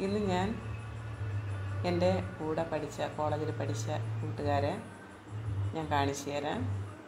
ഇന്ന് ഞാൻ എൻ്റെ കൂടെ പഠിച്ച കോളേജിൽ പഠിച്ച കൂട്ടുകാരെ ഞാൻ കാണിച്ചു തരാം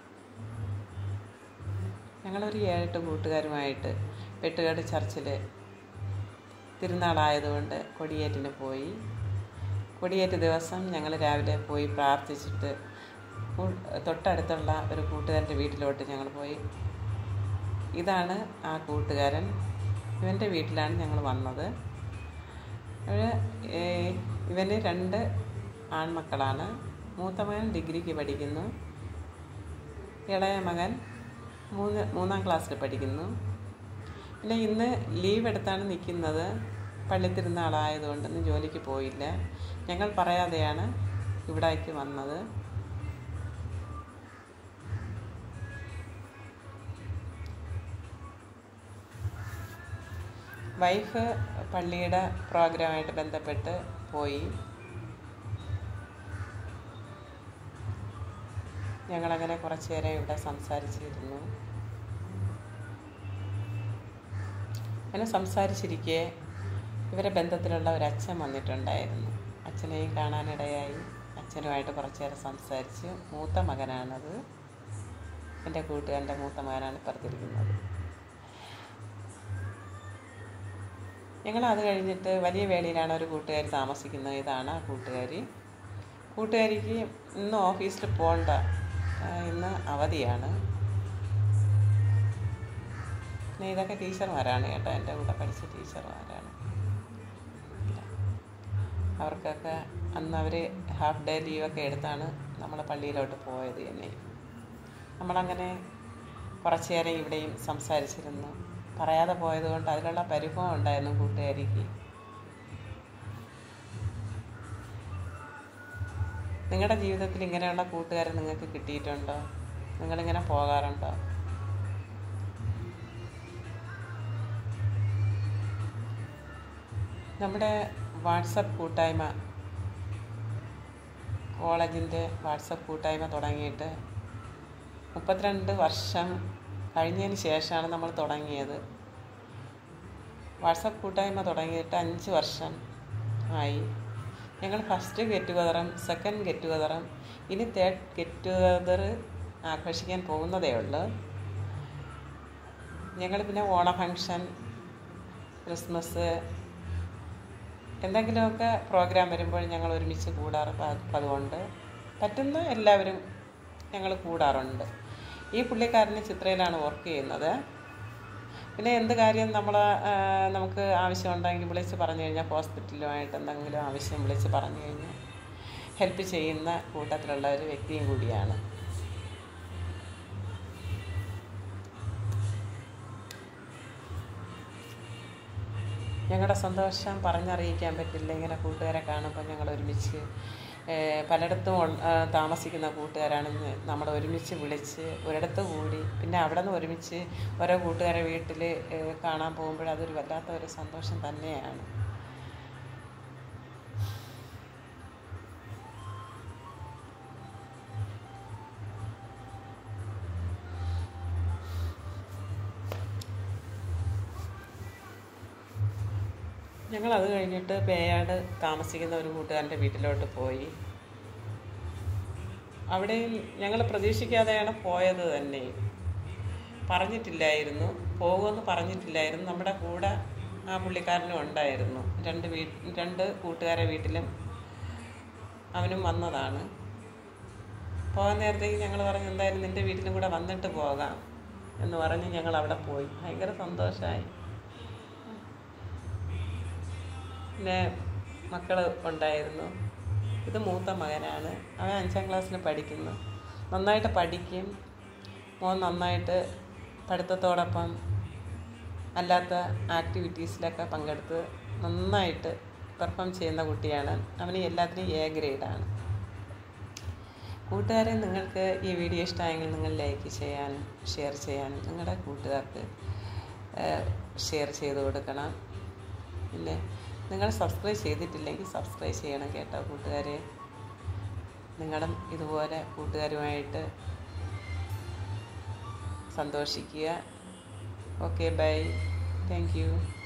ഞങ്ങളൊരു ഏഴെട്ട് കൂട്ടുകാരുമായിട്ട് വെട്ടുകാട് ചർച്ചിൽ തിരുനാളായതുകൊണ്ട് കൊടിയേറ്റിന് പോയി കൊടിയേറ്റ് ദിവസം ഞങ്ങൾ രാവിലെ പോയി പ്രാർത്ഥിച്ചിട്ട് കൂ- തൊട്ടടുത്തുള്ള ഒരു കൂട്ടുകാരൻ്റെ വീട്ടിലോട്ട് ഞങ്ങൾ പോയി ഇതാണ് ആ കൂട്ടുകാരൻ ഇവൻ്റെ വീട്ടിലാണ് ഞങ്ങൾ വന്നത് അവര് ഏഹ്, ഇവന് രണ്ട് ആൺമക്കളാണ് മൂത്ത മകൻ ഡിഗ്രിക്ക് പഠിക്കുന്നു ഇളയ മകൻ മൂന്ന് മൂന്നാം ക്ലാസ്സിൽ പഠിക്കുന്നു പിന്നെ ഇന്ന് ലീവ് എടുത്താണ് നിൽക്കുന്നത് പള്ളിത്തിരുന്നാളായതുകൊണ്ട് ഇന്ന് ജോലിക്ക് പോയില്ല ഞങ്ങൾ പറയാതെയാണ് ഇവിടേക്ക് വന്നത് വൈഫ് പള്ളിയുടെ പ്രോഗ്രാമായിട്ട് ബന്ധപ്പെട്ട് പോയി ഞങ്ങളങ്ങനെ കുറച്ച് നേരം ഇവിടെ സംസാരിച്ചിരുന്നു അങ്ങനെ സംസാരിച്ചിരിക്കെ ഇവരെ ബന്ധത്തിലുള്ള ഒരു അച്ഛൻ വന്നിട്ടുണ്ടായിരുന്നു അച്ഛനെയും കാണാനിടയായി അച്ഛനുമായിട്ട് കുറച്ച് നേരം സംസാരിച്ച് മൂത്ത മകനാണത് എൻ്റെ കൂട്ടുകാരൻ്റെ മൂത്ത മകനാണ് ഇപ്പുറത്തിരിക്കുന്നത് ഞങ്ങൾ അത് കഴിഞ്ഞിട്ട് വലിയ വേളിയിലാണ് ഒരു കൂട്ടുകാരി താമസിക്കുന്നത് ഇതാണ് ആ കൂട്ടുകാരി കൂട്ടുകാരിക്ക് ഇന്ന് ഓഫീസിൽ പോകണ്ട ആ, ഇന്ന് അവധിയാണ് പിന്നെ ഇതൊക്കെ ടീച്ചർമാരാണ് കേട്ടോ എൻ്റെ കൂടെ പഠിച്ച ടീച്ചർമാരാണ് അവർക്കൊക്കെ അന്ന് അവർ ഹാഫ് ഡേ ലീവൊക്കെ എടുത്താണ് നമ്മൾ പള്ളിയിലോട്ട് പോയത് തന്നെ നമ്മളങ്ങനെ കുറച്ച് നേരം ഇവിടെയും സംസാരിച്ചിരുന്നു പറയാതെ പോയതുകൊണ്ട് അതിലുള്ള പരിഭവം ഉണ്ടായിരുന്നു കൂട്ടുകാരിക്ക് നിങ്ങളുടെ ജീവിതത്തിൽ ഇങ്ങനെയുള്ള കൂട്ടുകാരെ നിങ്ങൾക്ക് കിട്ടിയിട്ടുണ്ടോ നിങ്ങളിങ്ങനെ പോകാറുണ്ടോ നമ്മുടെ വാട്സപ്പ് കൂട്ടായ്മ കോളേജിൻ്റെ വാട്സപ്പ് കൂട്ടായ്മ തുടങ്ങിയിട്ട് മുപ്പത്തിരണ്ട് വർഷം കഴിഞ്ഞതിന് ശേഷമാണ് നമ്മൾ തുടങ്ങിയത് വാട്സപ്പ് കൂട്ടായ്മ തുടങ്ങിയിട്ട് അഞ്ച് വർഷം ആയി ഞങ്ങൾ ഫസ്റ്റ് ഗെറ്റ് ടുഗതറും സെക്കൻഡ് ഗെറ്റ് ടുഗതറും ഇനി തേർഡ് ഗെറ്റ് ടുഗതർ ആഘോഷിക്കാൻ പോകുന്നതേ ഉള്ളൂ ഞങ്ങൾ പിന്നെ ഓണ ഫങ്ഷൻ ക്രിസ്മസ് എന്തെങ്കിലുമൊക്കെ പ്രോഗ്രാം വരുമ്പോൾ ഞങ്ങൾ ഒരുമിച്ച് കൂടാറ് പ- അതുകൊണ്ട് പറ്റുന്ന എല്ലാവരും ഞങ്ങൾ കൂടാറുണ്ട് ഈ പുള്ളിക്കാരന് ചിത്രയിലാണ് വർക്ക് ചെയ്യുന്നത് പിന്നെ എന്ത് കാര്യം നമ്മൾ നമുക്ക് ആവശ്യമുണ്ടെങ്കിൽ വിളിച്ച് പറഞ്ഞു കഴിഞ്ഞാൽ ഹോസ്പിറ്റലുമായിട്ട് എന്തെങ്കിലും ആവശ്യം വിളിച്ച് പറഞ്ഞു കഴിഞ്ഞാൽ ഹെൽപ്പ് ചെയ്യുന്ന കൂട്ടത്തിലുള്ള ഒരു വ്യക്തിയും കൂടിയാണ് ഞങ്ങളുടെ സന്തോഷം പറഞ്ഞറിയിക്കാൻ പറ്റില്ല ഇങ്ങനെ കൂട്ടുകാരെ കാണുമ്പോൾ ഞങ്ങൾ ഒരുമിച്ച് ഏഹ്, പലയിടത്തും ഉൾ- ആ, താമസിക്കുന്ന കൂട്ടുകാരാണ് നമ്മൾ ഒരുമിച്ച് വിളിച്ച് ഒരിടത്ത് കൂടി പിന്നെ അവിടെ നിന്ന് ഒരുമിച്ച് ഓരോ കൂട്ടുകാരെ വീട്ടിൽ കാണാൻ പോകുമ്പോൾ അതൊരു വല്ലാത്ത ഒരു സന്തോഷം തന്നെയാണ് ഞങ്ങൾ അത് കഴിഞ്ഞിട്ട് പേയാട് താമസിക്കുന്ന ഒരു കൂട്ടുകാരൻ്റെ വീട്ടിലോട്ട് പോയി അവിടെയും ഞങ്ങൾ പ്രതീക്ഷിക്കാതെയാണ് പോയത് തന്നെ പറഞ്ഞിട്ടില്ലായിരുന്നു പോകുമെന്ന് പറഞ്ഞിട്ടില്ലായിരുന്നു നമ്മുടെ കൂടെ ആ പുള്ളിക്കാരനും ഉണ്ടായിരുന്നു രണ്ട് വീ രണ്ട് കൂട്ടുകാരെ വീട്ടിലും അവനും വന്നതാണ് പോകാൻ നേരത്തേക്ക് ഞങ്ങൾ പറഞ്ഞു എന്തായാലും നിൻ്റെ വീട്ടിലും കൂടെ വന്നിട്ട് പോകാം എന്ന് പറഞ്ഞ് ഞങ്ങൾ അവിടെ പോയി ഭയങ്കര സന്തോഷമായി പിന്നെ മക്കൾ ഉണ്ടായിരുന്നു ഇത് മൂത്ത മകനാണ് അവൻ അഞ്ചാം ക്ലാസ്സിൽ പഠിക്കുന്നു നന്നായിട്ട് പഠിക്കും മോൻ നന്നായിട്ട് പഠിത്തത്തോടൊപ്പം അല്ലാത്ത ആക്ടിവിറ്റീസിലൊക്കെ പങ്കെടുത്ത് നന്നായിട്ട് പെർഫോം ചെയ്യുന്ന കുട്ടിയാണ് അവന് എല്ലാത്തിനും എ ഗ്രേഡാണ് കൂട്ടുകാരെ നിങ്ങൾക്ക് ഈ വീഡിയോ ഇഷ്ടമായെങ്കിൽ നിങ്ങൾ ലൈക്ക് ചെയ്യാനും ഷെയർ ചെയ്യാനും നിങ്ങളുടെ കൂട്ടുകാർക്ക് ഷെയർ ചെയ്ത് കൊടുക്കണം പിന്നെ നിങ്ങൾ സബ്സ്ക്രൈബ് ചെയ്തിട്ടില്ലെങ്കിൽ സബ്സ്ക്രൈബ് ചെയ്യണം കേട്ടോ കൂട്ടുകാരെ നിങ്ങളും ഇതുപോലെ കൂട്ടുകാരുമായിട്ട് സന്തോഷിക്കുക ഓക്കെ ബൈ താങ്ക് യു